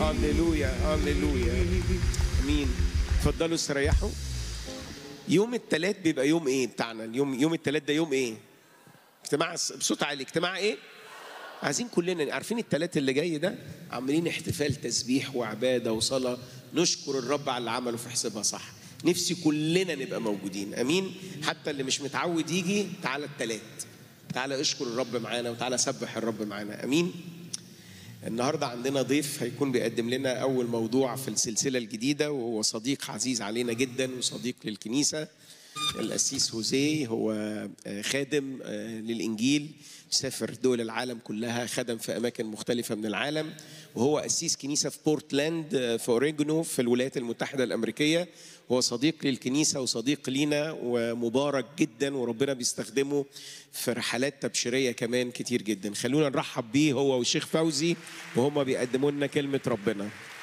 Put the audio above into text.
هللويا هللويا امين اتفضلوا استريحوا يوم الثلاث بيبقى يوم ايه بتاعنا اليوم يوم الثلاث ده يوم ايه اجتماع بصوت عالي اجتماع ايه عايزين كلنا عارفين الثلاث اللي جاي ده عاملين احتفال تسبيح وعباده وصلاه نشكر الرب على اللي عمله في حسابها صح نفسي كلنا نبقى موجودين امين حتى اللي مش متعود يجي تعالى الثلاث تعالى اشكر الرب معانا وتعالى سبح الرب معانا امين النهارده عندنا ضيف هيكون بيقدم لنا اول موضوع في السلسله الجديده وهو صديق عزيز علينا جدا وصديق للكنيسه القسيس هوزيه هو خادم للانجيل سافر دول العالم كلها خدم في اماكن مختلفه من العالم وهو قسيس كنيسه في بورتلاند في اوريجونو في الولايات المتحده الامريكيه هو صديق للكنيسه وصديق لينا ومبارك جدا وربنا بيستخدمه في رحلات تبشيريه كمان كتير جدا خلونا نرحب بيه هو والشيخ فوزي وهما بيقدموا لنا كلمه ربنا